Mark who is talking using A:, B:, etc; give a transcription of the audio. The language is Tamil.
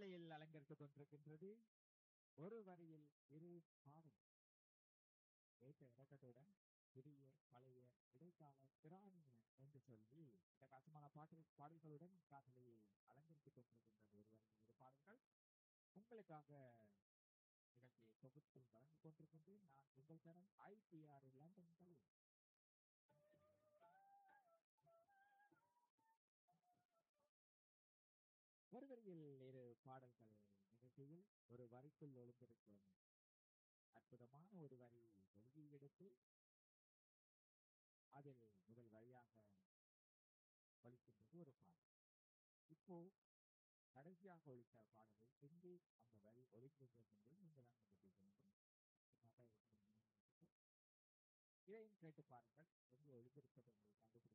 A: வேளையில் அலங்கரித்துக் கொண்டிருக்கின்றது ஒரு வரியில் இரு பாடல் ஏற்ற இறக்கத்துடன் புதிய பழைய இடைக்கால பிராணிய என்று சொல்லி இந்த கசமான பாட்டு பாடல்களுடன் காதலை அலங்கரித்துக் கொண்டிருக்கின்றது ஒரு வரியில் இரு பாடல்கள் உங்களுக்காக நிகழ்ச்சியை தொகுத்து வழங்கிக் கொண்டிருக்கின்றேன் நான் உங்கள் தரம் ஐபிஆர் லண்டன் கல்லூரி ஒரு வரியில் இரு பாடல்கள் நிகழ்ச்சியில் ஒரு வரிக்குள் ஒளிந்திருக்கும் அற்புதமான ஒரு வரி வெளியே எடுத்து அதில் முதல் வரியாக ஒழிக்கின்றது ஒரு பாடல் இப்போ கடைசியாக ஒழித்த பாடலை எங்கே அந்த வரி ஒழிக்கின்றது என்பதை நீங்கள் தான் கண்டுபிடிக்க வேண்டும் இதையும் கேட்டு பாருங்கள் எங்கே ஒழித்திருப்பது என்பதை கண்டுபிடிக்க